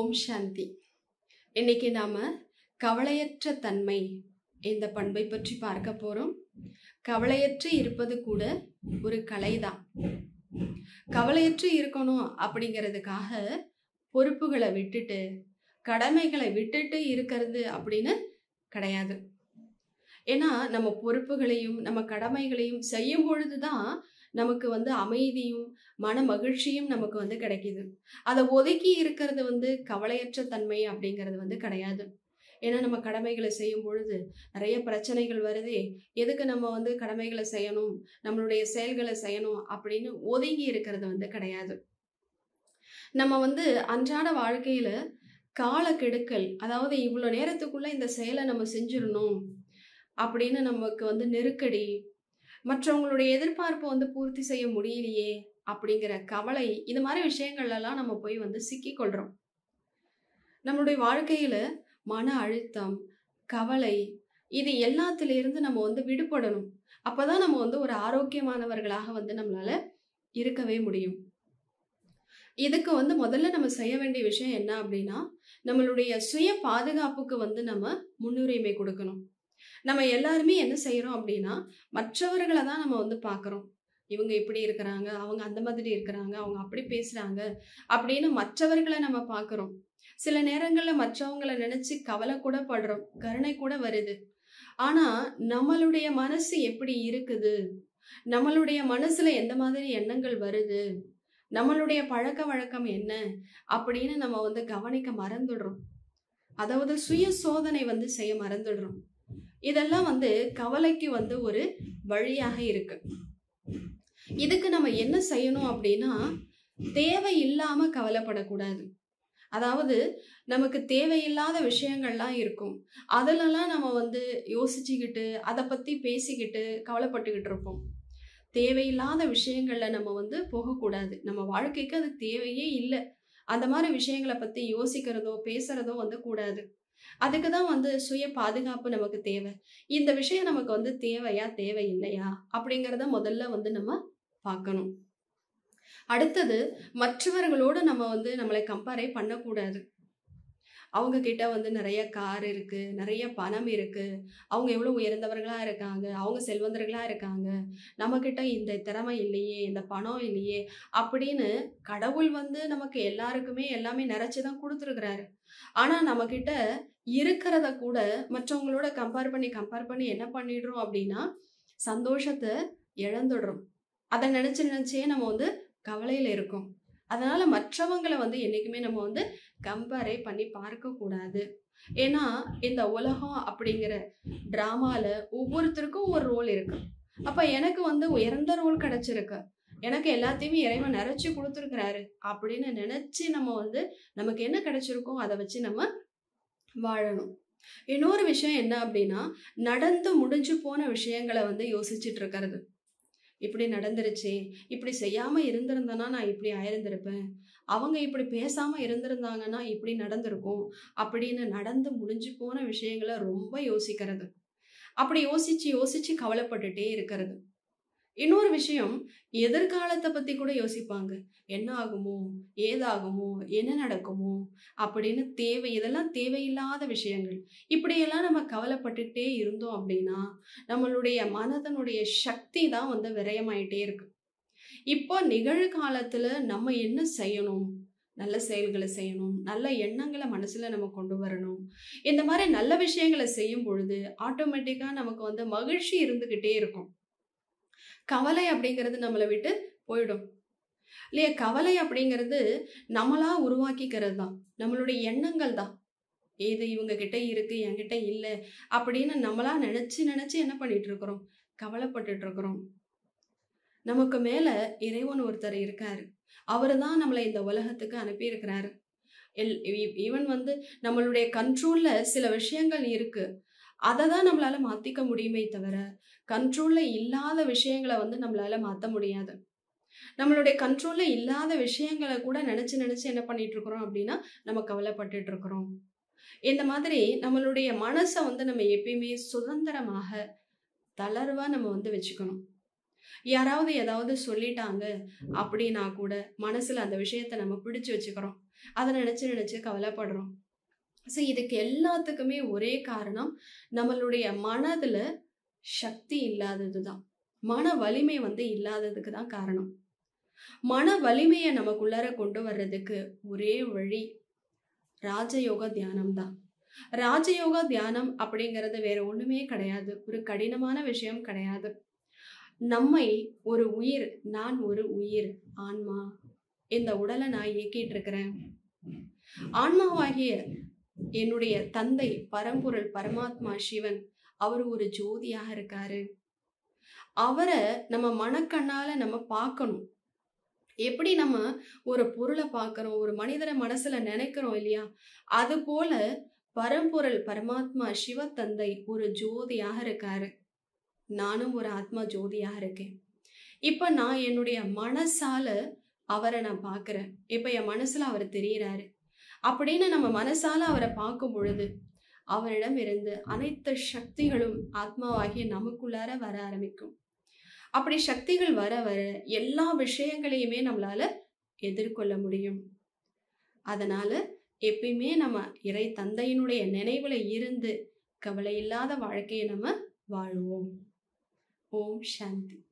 ஓம் சாந்தி இன்னைக்கு நாம கவலையற்ற தன்மை இந்த பண்பை பற்றி பார்க்க போறோம் கவலையற்று இருப்பது கூட ஒரு கலைதான் கவலையற்று இருக்கணும் அப்படிங்கிறதுக்காக பொறுப்புகளை விட்டுட்டு கடமைகளை விட்டுட்டு இருக்கிறது அப்படின்னு கிடையாது ஏன்னா நம்ம பொறுப்புகளையும் நம்ம கடமைகளையும் செய்யும் பொழுதுதான் நமக்கு வந்து அமைதியும் மன மகிழ்ச்சியும் நமக்கு வந்து கிடைக்குது அதை ஒதுக்கி இருக்கிறது வந்து கவலையற்ற தன்மை அப்படிங்கிறது வந்து கிடையாது ஏன்னா நம்ம கடமைகளை செய்யும் பொழுது நிறைய பிரச்சனைகள் வருதே எதுக்கு நம்ம வந்து கடமைகளை செய்யணும் நம்மளுடைய செயல்களை செய்யணும் அப்படின்னு ஒதுங்கி இருக்கிறது வந்து கிடையாது நம்ம வந்து அன்றாட வாழ்க்கையில காலக்கெடுக்கல் அதாவது இவ்வளோ நேரத்துக்குள்ள இந்த செயலை நம்ம செஞ்சிடணும் அப்படின்னு நமக்கு வந்து நெருக்கடி மற்றவங்களுடைய எதிர்பார்ப்பை வந்து பூர்த்தி செய்ய முடியலையே அப்படிங்கிற கவலை இது மாதிரி விஷயங்கள்லாம் நம்ம போய் வந்து சிக்கி கொள்றோம் நம்மளுடைய வாழ்க்கையில மன அழுத்தம் கவலை இது எல்லாத்திலிருந்து நம்ம வந்து விடுபடணும் அப்பதான் நம்ம வந்து ஒரு ஆரோக்கியமானவர்களாக வந்து நம்மளால இருக்கவே முடியும் இதுக்கு வந்து முதல்ல நம்ம செய்ய வேண்டிய விஷயம் என்ன அப்படின்னா நம்மளுடைய சுய பாதுகாப்புக்கு வந்து நம்ம முன்னுரிமை கொடுக்கணும் நம்ம எல்லாருமே என்ன செய்யறோம் அப்படின்னா மற்றவர்களை தான் நம்ம வந்து பார்க்குறோம் இவங்க இப்படி இருக்கிறாங்க அவங்க அந்த மாதிரி இருக்கிறாங்க அவங்க அப்படி பேசுறாங்க அப்படின்னு மற்றவர்களை நம்ம பார்க்குறோம் சில நேரங்களில் மற்றவங்களை நினைச்சு கவலை கூட படுறோம் கருணை கூட வருது ஆனா நம்மளுடைய மனசு எப்படி இருக்குது நம்மளுடைய மனசுல எந்த மாதிரி எண்ணங்கள் வருது நம்மளுடைய பழக்க வழக்கம் என்ன அப்படின்னு நம்ம வந்து கவனிக்க மறந்துடுறோம் அதாவது சுய சோதனை வந்து செய்ய மறந்துடுறோம் இதெல்லாம் வந்து கவலைக்கு வந்து ஒரு வழியாக இருக்கு இதுக்கு நம்ம என்ன செய்யணும் அப்படின்னா தேவையில்லாம கவலைப்படக்கூடாது அதாவது நமக்கு தேவையில்லாத விஷயங்கள்லாம் இருக்கும் அதிலெல்லாம் நம்ம வந்து யோசிச்சுக்கிட்டு அதை பத்தி பேசிக்கிட்டு கவலைப்பட்டுக்கிட்டு இருப்போம் தேவையில்லாத விஷயங்கள்ல நம்ம வந்து போகக்கூடாது நம்ம வாழ்க்கைக்கு அது தேவையே இல்லை அந்த மாதிரி விஷயங்களை பத்தி யோசிக்கிறதோ பேசுறதோ வந்து கூடாது அதுக்கு தான் வந்து சுய பாதுகாப்பு நமக்கு தேவை இந்த விஷயம் நமக்கு வந்து தேவையா தேவையில்லையா அப்படிங்கிறத முதல்ல வந்து நம்ம பார்க்கணும் அடுத்தது மற்றவர்களோடு நம்ம வந்து நம்மளை கம்பேரே பண்ணக்கூடாது அவங்க கிட்ட வந்து நிறைய கார் இருக்கு நிறைய பணம் இருக்கு அவங்க எவ்வளவு உயர்ந்தவர்களா இருக்காங்க அவங்க செல்வந்தர்களா இருக்காங்க நம்ம கிட்ட இந்த திறமை இல்லையே இந்த பணம் இல்லையே அப்படின்னு கடவுள் வந்து நமக்கு எல்லாருக்குமே எல்லாமே நிறைச்சுதான் கொடுத்துருக்கிறாரு ஆனா நம்ம கிட்ட இருக்கிறத கூட மற்றவங்களோட கம்பேர் பண்ணி கம்பேர் பண்ணி என்ன பண்ணிடுறோம் அப்படின்னா சந்தோஷத்தை இழந்துடுறோம் அதை நினைச்சு நினைச்சே நம்ம வந்து கவலையில இருக்கோம் அதனால மற்றவங்களை வந்து என்னைக்குமே நம்ம வந்து கம்பேரே பண்ணி பார்க்க கூடாது ஏன்னா இந்த உலகம் அப்படிங்கிற டிராமால ஒவ்வொருத்தருக்கும் ஒரு ரோல் இருக்கு அப்ப எனக்கு வந்து உயர்ந்த ரோல் கிடைச்சிருக்கு எனக்கு எல்லாத்தையுமே இறைவன் நிறைச்சு கொடுத்துருக்கிறாரு அப்படின்னு நினைச்சு நம்ம வந்து நமக்கு என்ன கிடைச்சிருக்கோ அதை வச்சு நம்ம வாழணும் இன்னொரு விஷயம் என்ன அப்படின்னா நடந்து முடிஞ்சு போன விஷயங்களை வந்து யோசிச்சுட்டு இருக்கிறது இப்படி நடந்துருச்சு இப்படி செய்யாம இருந்திருந்தனா நான் இப்படி ஆயிருந்திருப்பேன் அவங்க இப்படி பேசாம இருந்திருந்தாங்கன்னா இப்படி நடந்திருக்கும் அப்படின்னு நடந்து முடிஞ்சு போன விஷயங்களை ரொம்ப யோசிக்கிறது அப்படி யோசிச்சு யோசிச்சு கவலைப்பட்டுட்டே இருக்கிறது இன்னொரு விஷயம் எதிர்காலத்தை பத்தி கூட யோசிப்பாங்க என்ன ஆகுமோ ஏதாகுமோ என்ன நடக்குமோ அப்படின்னு தேவை இதெல்லாம் தேவையில்லாத விஷயங்கள் இப்படியெல்லாம் நம்ம கவலைப்பட்டுக்கிட்டே இருந்தோம் அப்படின்னா நம்மளுடைய மனதனுடைய சக்தி தான் வந்து விரயமாயிட்டே இருக்கு இப்போ நிகழ்காலத்துல நம்ம என்ன செய்யணும் நல்ல செயல்களை செய்யணும் நல்ல எண்ணங்களை மனசுல நம்ம கொண்டு வரணும் இந்த மாதிரி நல்ல விஷயங்களை செய்யும் பொழுது ஆட்டோமேட்டிக்கா நமக்கு வந்து மகிழ்ச்சி இருந்துகிட்டே இருக்கும் கவலை அப்படிங்கிறது நம்மளை விட்டு போயிடும் இல்லையா கவலை அப்படிங்கிறது நம்மளா உருவாக்கிக்கிறது தான் நம்மளுடைய எண்ணங்கள் தான் ஏது இவங்க கிட்ட இருக்கு என்கிட்ட இல்லை அப்படின்னு நம்மளா நினைச்சு நினைச்சு என்ன பண்ணிட்டு இருக்கிறோம் கவலைப்பட்டுட்டு இருக்கிறோம் நமக்கு மேல இறைவன் ஒருத்தர் இருக்காரு அவரு தான் நம்மளை இந்த உலகத்துக்கு அனுப்பி இருக்கிறாரு எல் ஈவன் வந்து நம்மளுடைய கண்ட்ரோல்ல சில விஷயங்கள் இருக்கு அதை தான் நம்மளால மாத்திக்க முடியுமே தவிர கண்ட்ரோல்ல இல்லாத விஷயங்களை வந்து நம்மளால மாத்த முடியாது நம்மளுடைய கண்ட்ரோல்ல இல்லாத விஷயங்களை கூட நினைச்சு நினைச்சு என்ன பண்ணிட்டு இருக்கிறோம் அப்படின்னா நம்ம கவலைப்பட்டுட்டு இருக்கிறோம் இந்த மாதிரி நம்மளுடைய மனசை வந்து நம்ம எப்பயுமே சுதந்திரமாக தளர்வா நம்ம வந்து வச்சுக்கணும் யாராவது ஏதாவது சொல்லிட்டாங்க அப்படின்னா கூட மனசுல அந்த விஷயத்த நம்ம பிடிச்சு வச்சுக்கிறோம் அதை நினைச்சு நினைச்சு கவலைப்படுறோம் ஸோ இதுக்கு எல்லாத்துக்குமே ஒரே காரணம் நம்மளுடைய மனதுல சக்தி இல்லாதது தான் மன வலிமை வந்து இல்லாததுக்கு தான் காரணம் மன வலிமையை நமக்குள்ளார கொண்டு வர்றதுக்கு ஒரே வழி ராஜயோக தியானம் தான் ராஜயோக தியானம் அப்படிங்கிறது வேற ஒண்ணுமே கிடையாது ஒரு கடினமான விஷயம் கிடையாது நம்மை ஒரு உயிர் நான் ஒரு உயிர் ஆன்மா இந்த உடலை நான் இயக்கிட்டு இருக்கிறேன் ஆன்மாவாகிய என்னுடைய தந்தை பரம்பொருள் பரமாத்மா சிவன் அவர் ஒரு ஜோதியாக இருக்காரு அவரை நம்ம மனக்கண்ணால நம்ம பார்க்கணும் எப்படி நம்ம ஒரு பொருளை பார்க்கறோம் ஒரு மனிதரை மனசுல நினைக்கிறோம் இல்லையா அது போல பரம்பொருள் பரமாத்மா சிவ தந்தை ஒரு ஜோதியாக இருக்காரு நானும் ஒரு ஆத்மா ஜோதியாக இருக்கேன் இப்ப நான் என்னுடைய மனசால அவரை நான் பார்க்கிறேன் இப்ப என் மனசுல அவர் தெரியறாரு அப்படின்னு நம்ம மனசால அவரை பார்க்கும் பொழுது அவரிடம் இருந்து அனைத்து சக்திகளும் ஆத்மாவாகிய நமக்குள்ளார வர ஆரம்பிக்கும் அப்படி சக்திகள் வர வர எல்லா விஷயங்களையுமே நம்மளால எதிர்கொள்ள முடியும் அதனால எப்பயுமே நம்ம இறை தந்தையினுடைய நினைவுல இருந்து கவலை இல்லாத வாழ்க்கையை நம்ம வாழ்வோம் ஓம் சாந்தி